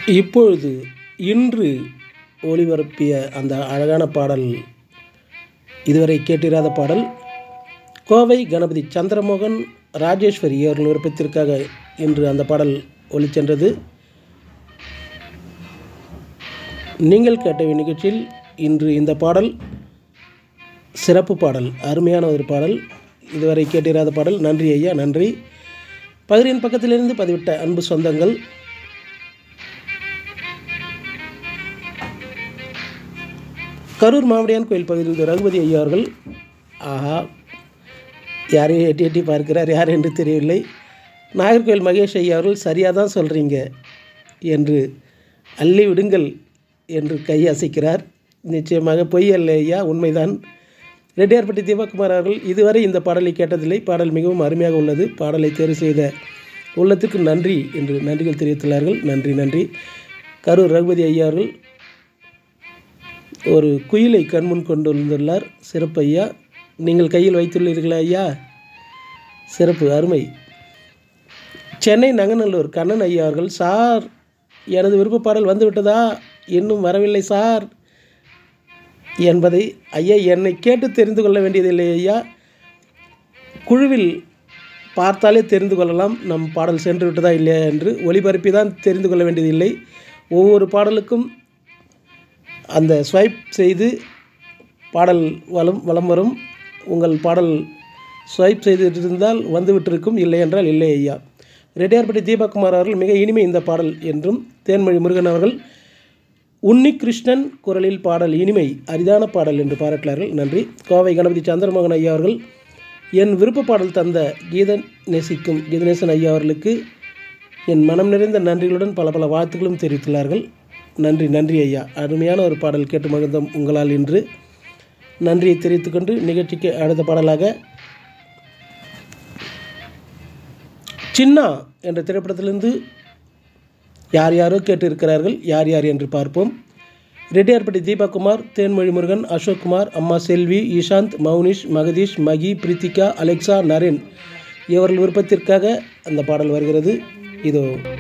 இப்பொழுது இன்று ஒளிபரப்பிய அந்த அழகான பாடல் இதுவரை கேட்டிராத பாடல் கோவை கணபதி சந்திரமோகன் ராஜேஸ்வரி அவர்கள் விருப்பத்திற்காக இன்று அந்த பாடல் ஒளிச்சென்றது நீங்கள் கேட்ட நிகழ்ச்சியில் இன்று இந்த பாடல் சிறப்பு பாடல் அருமையான ஒரு பாடல் இதுவரை கேட்டிராத பாடல் நன்றி ஐயா நன்றி பகுதியின் பக்கத்திலிருந்து பதிவிட்ட அன்பு சொந்தங்கள் கரூர் மாவடியான் கோயில் பகுதியில் ரகுபதி ஐயா அவர்கள் ஆஹா யாரையும் எட்டி எட்டி பார்க்கிறார் யார் என்று தெரியவில்லை நாகர்கோவில் மகேஷ் ஐயா அவர்கள் சரியாக தான் சொல்கிறீங்க என்று அள்ளி விடுங்கள் என்று கை அசைக்கிறார் நிச்சயமாக பொய் அல்ல ஐயா உண்மைதான் ரெட்டியார்பட்டி தீபக்குமார் அவர்கள் இதுவரை இந்த பாடலை கேட்டதில்லை பாடல் மிகவும் அருமையாக உள்ளது பாடலை தேர்வு செய்த உள்ளத்திற்கு நன்றி என்று நன்றிகள் தெரிவித்துள்ளார்கள் நன்றி நன்றி கரூர் ரகுபதி ஐயா அவர்கள் ஒரு குயிலை கண்முன் கொண்டு வந்துள்ளார் சிறப்பு ஐயா நீங்கள் கையில் வைத்துள்ளீர்களா ஐயா சிறப்பு அருமை சென்னை நங்கநல்லூர் கண்ணன் ஐயா அவர்கள் சார் எனது விருப்ப பாடல் வந்துவிட்டதா இன்னும் வரவில்லை சார் என்பதை ஐயா என்னை கேட்டு தெரிந்து கொள்ள வேண்டியதில்லை ஐயா குழுவில் பார்த்தாலே தெரிந்து கொள்ளலாம் நம் பாடல் சென்று விட்டதா இல்லையா என்று ஒளிபரப்பி தான் தெரிந்து கொள்ள வேண்டியதில்லை ஒவ்வொரு பாடலுக்கும் அந்த ஸ்வைப் செய்து பாடல் வலம் வலம் வரும் உங்கள் பாடல் ஸ்வைப் செய்திருந்தால் வந்துவிட்டிருக்கும் இல்லை என்றால் இல்லை ஐயா ரெட்டியார்பட்டி தீபக்குமார் அவர்கள் மிக இனிமை இந்த பாடல் என்றும் தேன்மொழி முருகன் அவர்கள் உன்னி கிருஷ்ணன் குரலில் பாடல் இனிமை அரிதான பாடல் என்று பாராட்டினார்கள் நன்றி கோவை கணபதி சந்திரமோகன் ஐயா அவர்கள் என் விருப்ப பாடல் தந்த கீதன் நேசிக்கும் கீதநேசன் ஐயா அவர்களுக்கு என் மனம் நிறைந்த நன்றிகளுடன் பல பல வாழ்த்துக்களும் தெரிவித்துள்ளார்கள் நன்றி நன்றி ஐயா அருமையான ஒரு பாடல் கேட்டு மகிழ்ந்தோம் உங்களால் இன்று நன்றியை தெரிவித்துக்கொண்டு நிகழ்ச்சிக்கு அடுத்த பாடலாக சின்னா என்ற திரைப்படத்திலிருந்து யார் யாரோ கேட்டு இருக்கிறார்கள் யார் யார் என்று பார்ப்போம் ரெட்டியார்பட்டி தீபக்குமார் தேன்மொழி முருகன் அசோக்குமார் அம்மா செல்வி ஈஷாந்த் மௌனிஷ் மகதீஷ் மகி பிரித்திகா அலெக்சா நரேன் இவர்கள் விருப்பத்திற்காக அந்த பாடல் வருகிறது இதோ